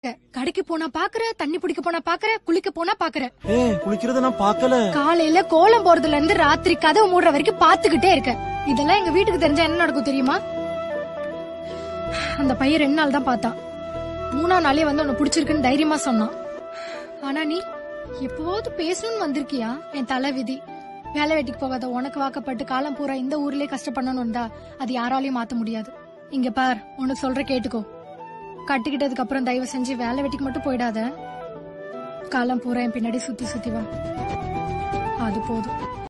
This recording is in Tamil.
கடைக்கு போனா பாக்குற தண்ணி பிடிக்க போனா பாக்குற குளிக்க போனா பாக்குற ஏ குளிக்கிறத நான் பார்க்கல காலையில கோலம் போறதுல இருந்து ராத்திரி கதவு மூடுற வரைக்கும் பாத்துக்கிட்டே இருக்க இதெல்லாம் எங்க வீட்டுக்கு தெரிஞ்சா என்ன நடக்கும் தெரியுமா அந்த பையன் ரெண்டு நாள் தான் பார்த்தான் மூணாம் நாளே வந்து உன்னை பிடிச்சிருக்குன்னு தைரியமா சொன்னான் ஆனா நீ எப்போது பேசணும்னு வந்திருக்கியா என் தலை விதி வேலை வெட்டிக்கு போகாத உனக்கு வாக்கப்பட்டு காலம் பூரா இந்த ஊர்லயே கஷ்டப்படணும்னு வந்தா அது யாராலையும் மாத்த முடியாது இங்க பார் உனக்கு சொல்ற கேட்டுக்கோ கட்டிக்கிட்டதுக்கு அப்புறம் தயவு செஞ்சு வேலை வெட்டிக்கு மட்டும் போயிடாத காலம் பூரா என் பின்னாடி சுத்தி சுத்தி வா அது போதும்